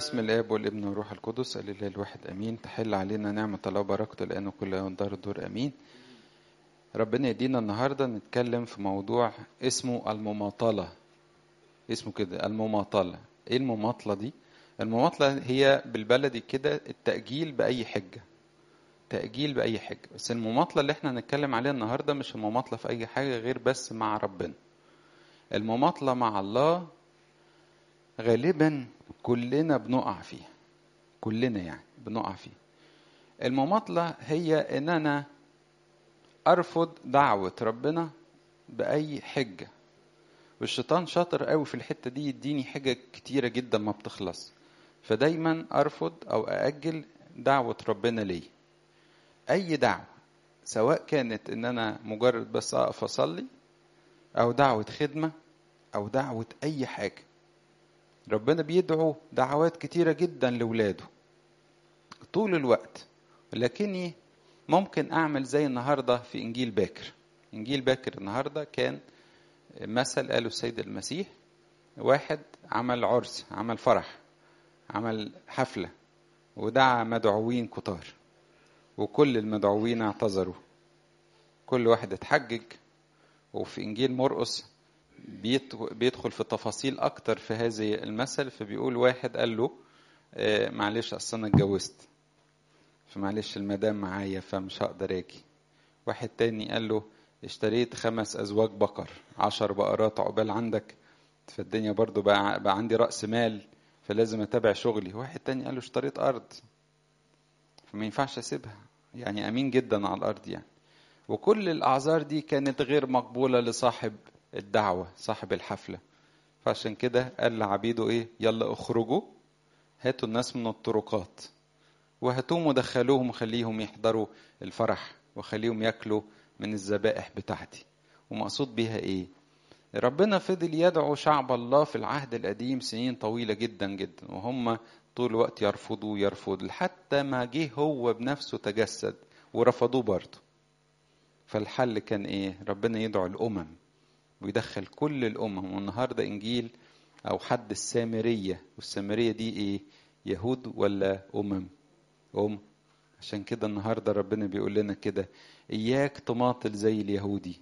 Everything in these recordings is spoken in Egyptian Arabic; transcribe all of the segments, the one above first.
باسم الاب والابن والروح القدس الاله الواحد امين تحل علينا نعمه الله وبركته لانه كل يوم دار الدور امين ربنا يدينا النهارده نتكلم في موضوع اسمه المماطله اسمه كده المماطله ايه المماطله دي المماطله هي بالبلدي كده التاجيل باي حجه تاجيل باي حجه بس المماطله اللي احنا هنتكلم عليها النهارده مش المماطله في اي حاجه غير بس مع ربنا المماطله مع الله غالبا كلنا بنقع فيها كلنا يعني بنقع فيها المماطلة هي ان انا ارفض دعوة ربنا بأي حجة والشيطان شاطر قوي في الحتة دي يديني حجج كتيرة جدا ما بتخلص فدايما ارفض او اأجل دعوة ربنا لي اي دعوة سواء كانت ان انا مجرد بس اقف اصلي او دعوة خدمة او دعوة اي حاجة ربنا بيدعو دعوات كتيرة جدا لولاده طول الوقت لكني ممكن أعمل زي النهاردة في إنجيل باكر إنجيل باكر النهاردة كان مثل قاله السيد المسيح واحد عمل عرس عمل فرح عمل حفلة ودعا مدعوين كتار وكل المدعوين اعتذروا كل واحد اتحجج وفي إنجيل مرقس بيدخل في تفاصيل اكتر في هذه المثل فبيقول واحد قال له آه معلش اصل انا اتجوزت فمعلش المدام معايا فمش هقدر اجي واحد تاني قال له اشتريت خمس ازواج بقر عشر بقرات عقبال عندك فالدنيا برضو بقى, بقى عندي رأس مال فلازم اتابع شغلي واحد تاني قال له اشتريت ارض فما ينفعش اسيبها يعني امين جدا على الارض يعني وكل الاعذار دي كانت غير مقبوله لصاحب الدعوة صاحب الحفلة فعشان كده قال لعبيده ايه يلا اخرجوا هاتوا الناس من الطرقات وهاتوهم ودخلوهم وخليهم يحضروا الفرح وخليهم ياكلوا من الذبائح بتاعتي ومقصود بيها ايه ربنا فضل يدعو شعب الله في العهد القديم سنين طويلة جدا جدا وهم طول الوقت يرفضوا يرفضوا حتى ما جه هو بنفسه تجسد ورفضوه برضه فالحل كان ايه ربنا يدعو الامم ويدخل كل الأمم والنهاردة إنجيل أو حد السامرية والسامرية دي إيه يهود ولا أمم أم عشان كده النهاردة ربنا بيقول لنا كده إياك تماطل زي اليهودي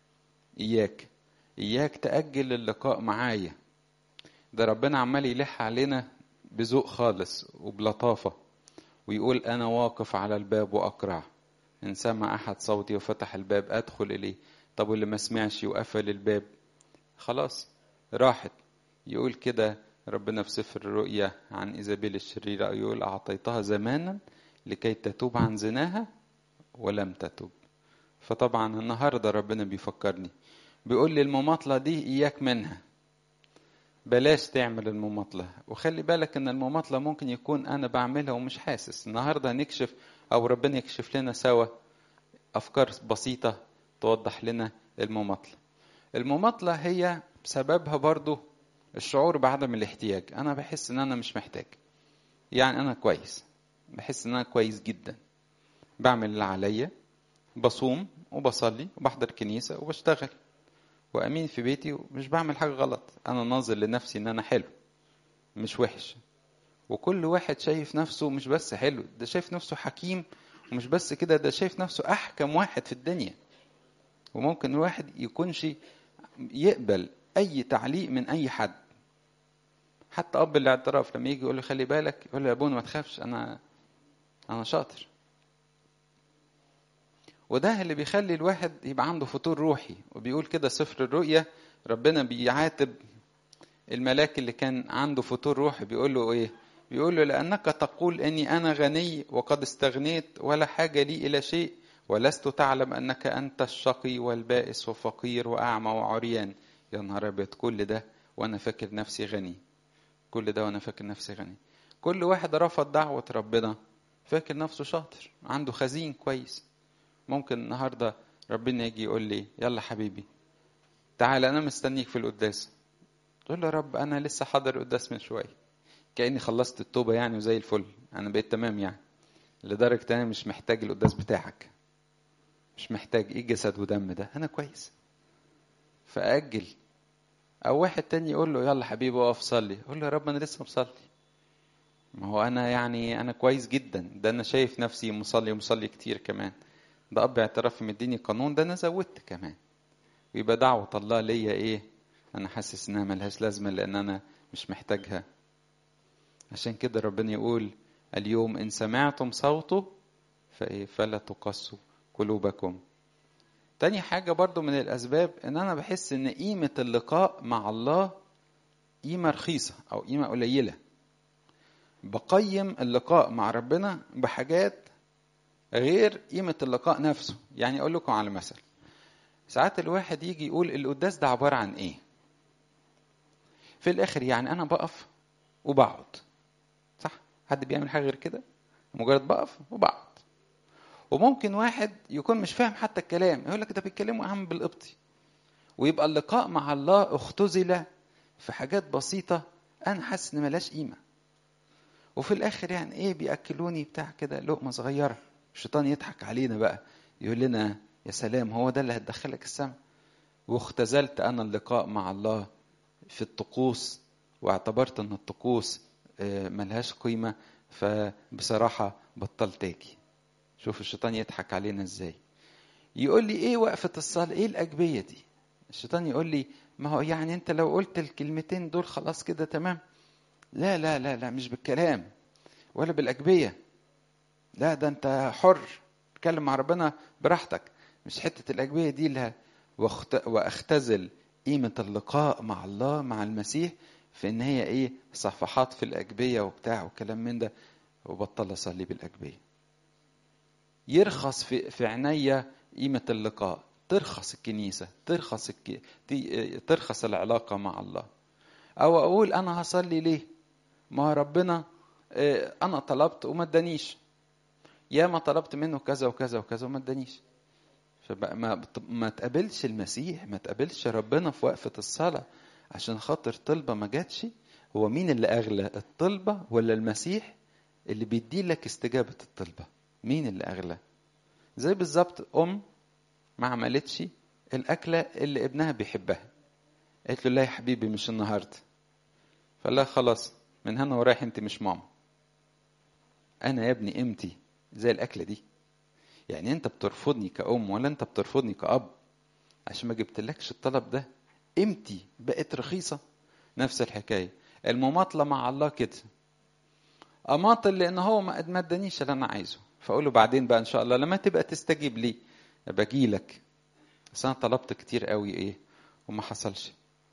إياك إياك تأجل اللقاء معايا ده ربنا عمال يلح علينا بذوق خالص وبلطافة ويقول أنا واقف على الباب وأقرع إن سمع أحد صوتي وفتح الباب أدخل إليه طب واللي ما سمعش وقفل الباب خلاص راحت يقول كده ربنا في سفر الرؤيا عن إيزابيل الشريرة يقول أعطيتها زمانا لكي تتوب عن زناها ولم تتوب فطبعا النهاردة ربنا بيفكرني بيقول لي المماطلة دي إياك منها بلاش تعمل المماطلة وخلي بالك ان المماطلة ممكن يكون انا بعملها ومش حاسس النهاردة هنكشف او ربنا يكشف لنا سوا افكار بسيطة توضح لنا المماطلة المماطلة هي سببها برضو الشعور بعدم الاحتياج أنا بحس إن أنا مش محتاج يعني أنا كويس بحس إن أنا كويس جدا بعمل اللي عليا بصوم وبصلي وبحضر كنيسة وبشتغل وأمين في بيتي ومش بعمل حاجة غلط أنا ناظر لنفسي إن أنا حلو مش وحش وكل واحد شايف نفسه مش بس حلو ده شايف نفسه حكيم ومش بس كده ده شايف نفسه أحكم واحد في الدنيا وممكن الواحد يكونش يقبل اي تعليق من اي حد حتى اب الاعتراف لما يجي يقول له خلي بالك يقول له يا ابونا ما تخافش انا انا شاطر وده اللي بيخلي الواحد يبقى عنده فطور روحي وبيقول كده سفر الرؤيا ربنا بيعاتب الملاك اللي كان عنده فطور روحي بيقول له ايه بيقول له لانك تقول اني انا غني وقد استغنيت ولا حاجه لي الى شيء ولست تعلم انك انت الشقي والبائس وفقير واعمى وعريان يا نهار ابيض كل ده وانا فاكر نفسي غني كل ده وانا فاكر نفسي غني كل واحد رفض دعوة ربنا فاكر نفسه شاطر عنده خزين كويس ممكن النهاردة ربنا يجي يقول لي يلا حبيبي تعال انا مستنيك في القداس تقول له يا رب انا لسه حاضر القداس من شويه كاني خلصت التوبه يعني وزي الفل انا بقيت تمام يعني لدرجه انا مش محتاج القداس بتاعك مش محتاج ايه جسد ودم ده انا كويس فاجل او واحد تاني يقول له يلا حبيبي اقف صلي يقول له يا رب انا لسه مصلي ما هو انا يعني انا كويس جدا ده انا شايف نفسي مصلي ومصلي كتير كمان ده اب اعتراف مديني قانون ده انا زودت كمان ويبقى دعوة الله ليا ايه انا حاسس انها ملهاش لازمة لان انا مش محتاجها عشان كده ربنا يقول اليوم ان سمعتم صوته فايه فلا تقسوا قلوبكم تاني حاجة برضو من الأسباب إن أنا بحس إن قيمة اللقاء مع الله قيمة رخيصة أو قيمة قليلة بقيم اللقاء مع ربنا بحاجات غير قيمة اللقاء نفسه يعني أقول لكم على مثل ساعات الواحد يجي يقول القداس ده عبارة عن إيه في الآخر يعني أنا بقف وبقعد صح حد بيعمل حاجة غير كده مجرد بقف وبقعد وممكن واحد يكون مش فاهم حتى الكلام يقول لك ده بيتكلموا اهم بالقبطي ويبقى اللقاء مع الله اختزل في حاجات بسيطة أنا حاسس إن ملاش قيمة وفي الآخر يعني إيه بيأكلوني بتاع كده لقمة صغيرة الشيطان يضحك علينا بقى يقول لنا يا سلام هو ده اللي هتدخلك السماء واختزلت أنا اللقاء مع الله في الطقوس واعتبرت أن الطقوس ملهاش قيمة فبصراحة بطلت أجي شوف الشيطان يضحك علينا ازاي يقول لي ايه وقفة الصلاة ايه الأجبية دي الشيطان يقول لي ما هو يعني انت لو قلت الكلمتين دول خلاص كده تمام لا لا لا لا مش بالكلام ولا بالأجبية لا ده انت حر اتكلم مع ربنا براحتك مش حتة الأجبية دي اللي واختزل قيمة اللقاء مع الله مع المسيح في ان هي ايه صفحات في الأجبية وبتاع وكلام من ده وبطل اصلي بالأجبية يرخص في في عينيا قيمة اللقاء ترخص الكنيسة ترخص الك... ترخص العلاقة مع الله أو أقول أنا هصلي ليه ما ربنا أنا طلبت وما ادانيش يا ما طلبت منه كذا وكذا وكذا وما ادانيش فبقى ما ما تقابلش المسيح ما تقابلش ربنا في وقفة الصلاة عشان خاطر طلبة ما جاتش هو مين اللي أغلى الطلبة ولا المسيح اللي بيدي لك استجابة الطلبة مين اللي أغلى زي بالظبط أم ما عملتش الأكلة اللي ابنها بيحبها قالت له لا يا حبيبي مش النهاردة فقال لها خلاص من هنا ورايح انت مش ماما أنا يا ابني قيمتي زي الأكلة دي يعني انت بترفضني كأم ولا انت بترفضني كأب عشان ما جبتلكش الطلب ده قيمتي بقت رخيصة نفس الحكاية المماطلة مع الله كده أماطل لأن هو ما ادانيش اللي أنا عايزه فأقول له بعدين بقى إن شاء الله لما تبقى تستجيب لي باجي لك بس أنا طلبت كتير قوي إيه وما حصلش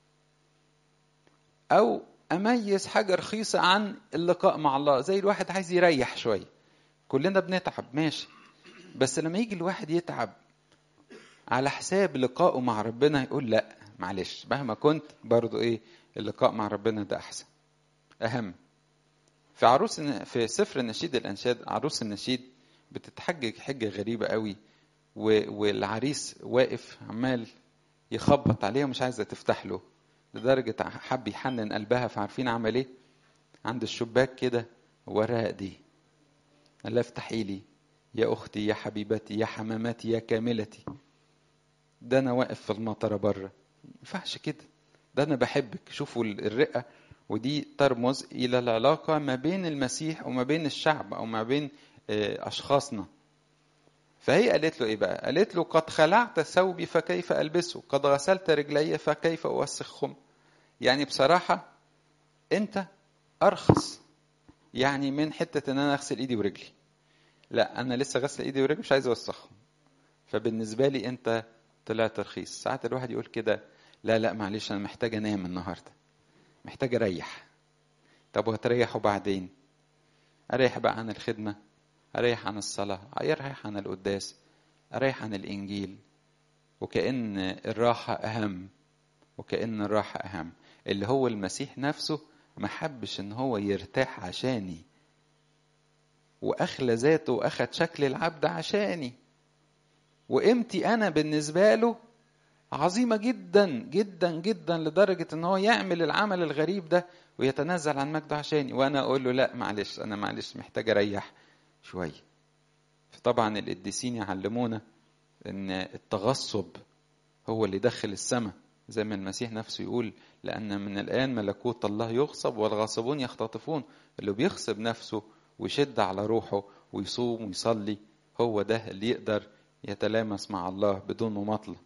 أو أميز حاجة رخيصة عن اللقاء مع الله زي الواحد عايز يريح شوية كلنا بنتعب ماشي بس لما يجي الواحد يتعب على حساب لقائه مع ربنا يقول لا معلش مهما كنت برضو ايه اللقاء مع ربنا ده احسن اهم في عروس في سفر النشيد الانشاد عروس النشيد بتتحجج حجه غريبه قوي والعريس واقف عمال يخبط عليها ومش عايزه تفتح له لدرجه حب يحنن قلبها فعارفين عمل ايه عند الشباك كده وراء دي قال لها افتحي لي يا اختي يا حبيبتي يا حمامتي يا كاملتي ده انا واقف في المطره بره ما ينفعش كده ده انا بحبك شوفوا الرقه ودي ترمز الى العلاقه ما بين المسيح وما بين الشعب او ما بين اشخاصنا فهي قالت له ايه بقى قالت له قد خلعت ثوبي فكيف البسه قد غسلت رجلي فكيف اوسخهم يعني بصراحه انت ارخص يعني من حته ان انا اغسل ايدي ورجلي لا انا لسه غسل ايدي ورجلي مش عايز اوسخهم فبالنسبه لي انت طلعت رخيص ساعات الواحد يقول كده لا لا معلش انا محتاج انام النهارده محتاج اريح طب وهتريحوا بعدين اريح بقى عن الخدمه اريح عن الصلاه اريح عن القداس اريح عن الانجيل وكأن الراحة أهم وكأن الراحة أهم اللي هو المسيح نفسه ما حبش إن هو يرتاح عشاني وأخلى ذاته وأخد شكل العبد عشاني وقيمتي أنا بالنسبة له عظيمة جدا جدا جدا لدرجة إن هو يعمل العمل الغريب ده ويتنازل عن مجده عشاني وأنا أقول له لا معلش أنا معلش محتاج أريح شوية فطبعا القديسين يعلمونا ان التغصب هو اللي دخل السماء زي ما المسيح نفسه يقول لأن من الآن ملكوت الله يغصب والغاصبون يختطفون اللي بيغصب نفسه ويشد على روحه ويصوم ويصلي هو ده اللي يقدر يتلامس مع الله بدون مماطلة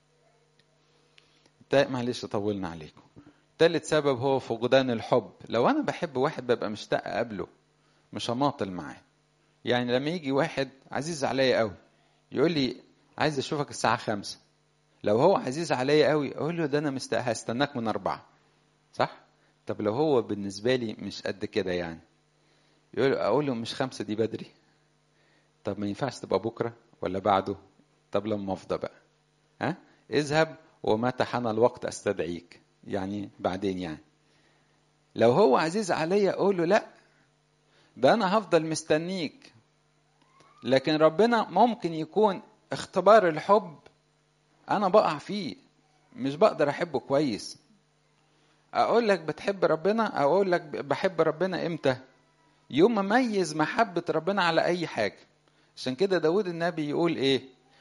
معلش طولنا عليكم تالت سبب هو فقدان الحب لو أنا بحب واحد ببقى مشتاق أقابله مش هماطل معاه يعني لما يجي واحد عزيز عليا قوي يقول لي عايز اشوفك الساعة خمسة لو هو عزيز عليا قوي اقول له ده انا مست... هستناك من أربعة صح؟ طب لو هو بالنسبة لي مش قد كده يعني يقول اقول له مش خمسة دي بدري طب ما ينفعش تبقى بكرة ولا بعده طب لما افضى بقى ها اذهب ومتى حان الوقت استدعيك يعني بعدين يعني لو هو عزيز عليا اقول له لا ده انا هفضل مستنيك لكن ربنا ممكن يكون اختبار الحب انا بقع فيه مش بقدر احبه كويس اقول لك بتحب ربنا اقول لك بحب ربنا امتى يوم ما اميز محبه ربنا على اي حاجه عشان كده داود النبي يقول ايه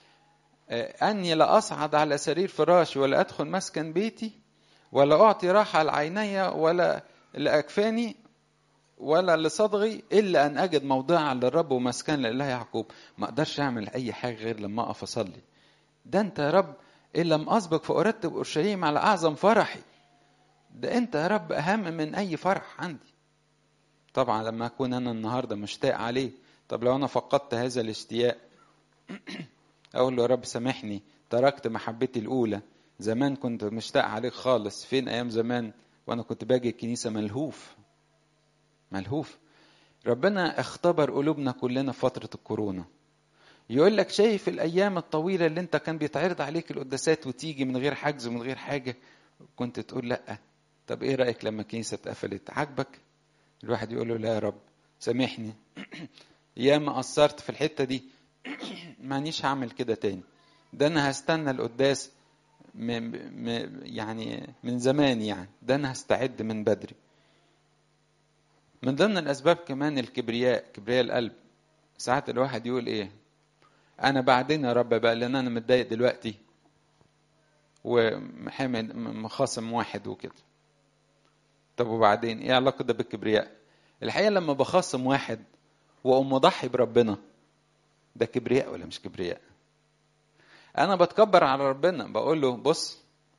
اني لا اصعد على سرير فراشي ولا ادخل مسكن بيتي ولا اعطي راحه لعيني ولا لاكفاني ولا لصدغي الا ان اجد موضعا للرب ومسكن لله يعقوب ما اقدرش اعمل اي حاجه غير لما اقف اصلي ده انت يا رب ان لم اسبق فارتب اورشليم على اعظم فرحي ده انت يا رب اهم من اي فرح عندي طبعا لما اكون انا النهارده مشتاق عليه طب لو انا فقدت هذا الاشتياق اقول له يا رب سامحني تركت محبتي الاولى زمان كنت مشتاق عليك خالص فين ايام زمان وانا كنت باجي الكنيسه ملهوف ملهوف ربنا اختبر قلوبنا كلنا في فتره الكورونا يقول لك شايف الايام الطويله اللي انت كان بيتعرض عليك القداسات وتيجي من غير حجز ومن غير حاجه كنت تقول لا طب ايه رايك لما الكنيسه اتقفلت عاجبك الواحد يقول له لا يا رب سامحني يا ما قصرت في الحته دي مانيش هعمل كده تاني ده انا هستنى القداس م... م... يعني من زمان يعني ده انا هستعد من بدري من ضمن الاسباب كمان الكبرياء كبرياء القلب ساعات الواحد يقول ايه انا بعدين يا رب بقى لان انا متضايق دلوقتي ومحمد مخاصم واحد وكده طب وبعدين ايه علاقه ده بالكبرياء الحقيقه لما بخاصم واحد واقوم مضحي بربنا ده كبرياء ولا مش كبرياء انا بتكبر على ربنا بقول له بص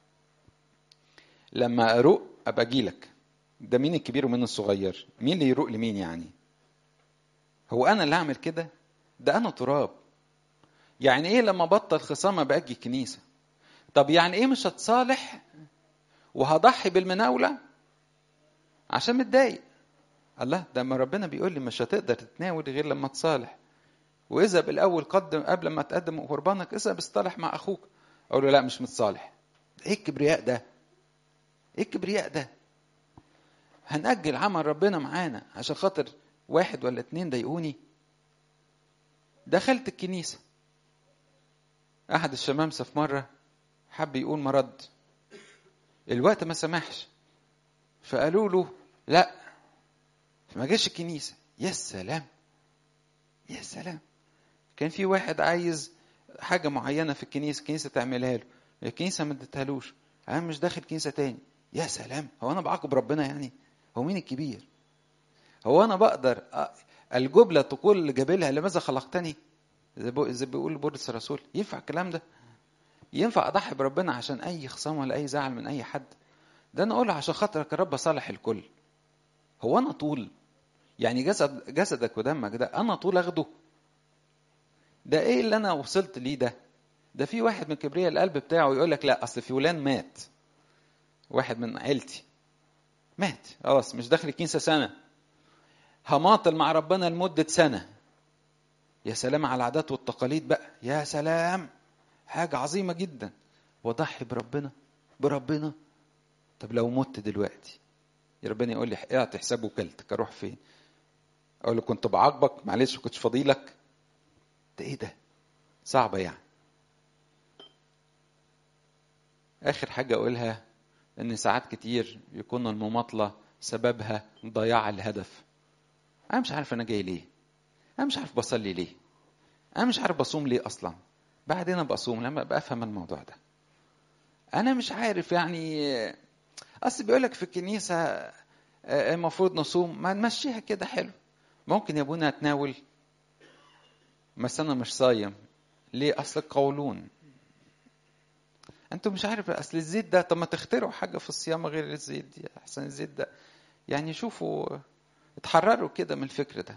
لما اروق ابقى اجيلك ده مين الكبير ومين الصغير مين اللي يروق لمين يعني هو انا اللي اعمل كده ده انا تراب يعني ايه لما بطل خصامه باجي الكنيسه طب يعني ايه مش هتصالح وهضحي بالمناوله عشان متضايق الله ده ما ربنا بيقول لي مش هتقدر تتناول غير لما تصالح واذهب الاول قدم قبل ما تقدم قربانك اذهب اصطلح مع اخوك اقول له لا مش متصالح ايه الكبرياء ده ايه الكبرياء ده هنأجل عمل ربنا معانا عشان خاطر واحد ولا اتنين ضايقوني دخلت الكنيسة أحد الشمامسة في مرة حب يقول مرض الوقت ما سمحش فقالوا له لا ما جاش الكنيسة يا سلام يا سلام كان في واحد عايز حاجة معينة في الكنيسة الكنيسة تعملها له الكنيسة ما ادتهالوش أنا مش داخل كنيسة تاني يا سلام هو أنا بعاقب ربنا يعني هو مين الكبير هو أنا بقدر الجبلة تقول اللي جابلها لماذا خلقتني زي بيقول بولس الرسول ينفع الكلام ده ينفع اضحي بربنا عشان اي خصام ولا اي زعل من اي حد ده انا اقول عشان خاطرك يا رب صالح الكل هو انا طول يعني جسد جسدك ودمك ده انا طول اخده ده ايه اللي انا وصلت ليه ده ده في واحد من كبرياء القلب بتاعه يقول لك لا اصل فلان مات واحد من عيلتي مات خلاص مش داخل الكنيسه سنه هماطل مع ربنا لمده سنه يا سلام على العادات والتقاليد بقى يا سلام حاجة عظيمة جدا وضحي بربنا بربنا طب لو مت دلوقتي يا ربنا يقول لي اعطي حساب وكالتك اروح فين اقول له كنت بعاقبك معلش كنتش فضيلك ده ايه ده صعبة يعني اخر حاجة اقولها ان ساعات كتير يكون المماطلة سببها ضياع الهدف انا مش عارف انا جاي ليه انا مش عارف بصلي ليه انا مش عارف بصوم ليه اصلا بعدين ابقى اصوم لما ابقى افهم الموضوع ده انا مش عارف يعني اصل بيقول لك في الكنيسه المفروض نصوم ما نمشيها كده حلو ممكن يا ابونا اتناول بس انا مش صايم ليه اصل القولون انتوا مش عارف اصل الزيت ده طب ما تخترعوا حاجه في الصيام غير الزيت دي احسن الزيت ده يعني شوفوا اتحرروا كده من الفكر ده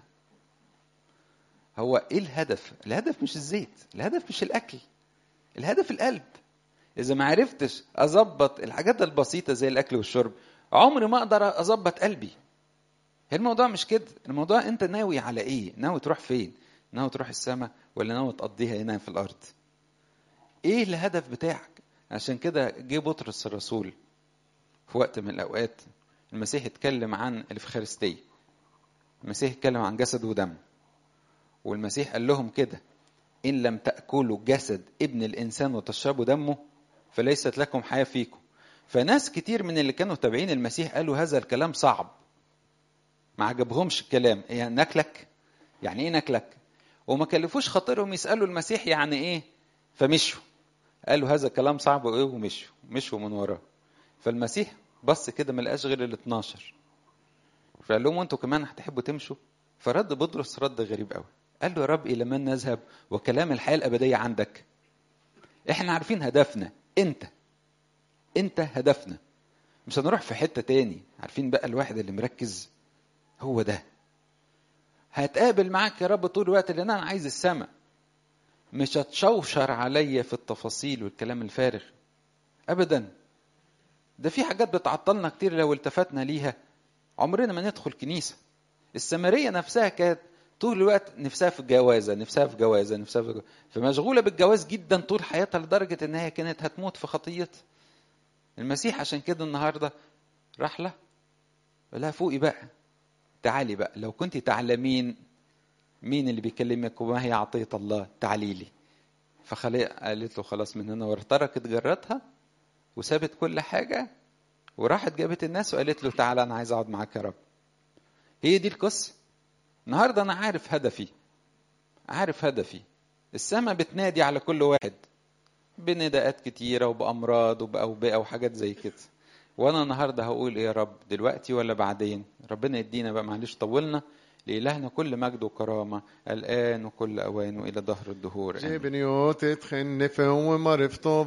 هو ايه الهدف الهدف مش الزيت الهدف مش الاكل الهدف القلب اذا ما عرفتش اظبط الحاجات البسيطه زي الاكل والشرب عمري ما اقدر اظبط قلبي الموضوع مش كده الموضوع انت ناوي على ايه ناوي تروح فين ناوي تروح السماء ولا ناوي تقضيها هنا في الارض ايه الهدف بتاعك عشان كده جه بطرس الرسول في وقت من الاوقات المسيح اتكلم عن الافخارستيه المسيح اتكلم عن جسد ودم والمسيح قال لهم كده ان لم تاكلوا جسد ابن الانسان وتشربوا دمه فليست لكم حياه فيكم فناس كتير من اللي كانوا تابعين المسيح قالوا هذا الكلام صعب ما عجبهمش الكلام يعني ناكلك يعني ايه ناكلك وما كلفوش خاطرهم يسالوا المسيح يعني ايه فمشوا قالوا هذا كلام صعب وايه ومشوا مشوا من وراه فالمسيح بص كده ما لقاش غير ال 12 فقال لهم انتوا كمان هتحبوا تمشوا فرد بطرس رد غريب قوي قال له يا رب الى من نذهب وكلام الحياه الابديه عندك احنا عارفين هدفنا انت انت هدفنا مش هنروح في حته تاني عارفين بقى الواحد اللي مركز هو ده هتقابل معاك يا رب طول الوقت لان انا عايز السماء مش هتشوشر عليا في التفاصيل والكلام الفارغ ابدا ده في حاجات بتعطلنا كتير لو التفتنا ليها عمرنا ما ندخل كنيسه السامريه نفسها كانت طول الوقت نفسها في الجوازه نفسها في جوازه نفسها في جوازة. فمشغوله بالجواز جدا طول حياتها لدرجه ان هي كانت هتموت في خطيتها المسيح عشان كده النهارده راح لها قال لها فوقي بقى تعالي بقى لو كنت تعلمين مين اللي بيكلمك وما هي عطية الله تعالي لي فخلق قالت له خلاص من هنا وتركت جرتها وسابت كل حاجة وراحت جابت الناس وقالت له تعالى أنا عايز أقعد معاك يا رب هي دي القصة النهاردة أنا عارف هدفي عارف هدفي السماء بتنادي على كل واحد بنداءات كتيرة وبأمراض وبأوبئة وحاجات زي كده وأنا النهاردة هقول إيه يا رب دلوقتي ولا بعدين ربنا يدينا بقى معلش طولنا لإلهنا كل مجد وكرامة الآن وكل أوان وإلى ظهر الدهور جبنيوت تخن فهم مرفتو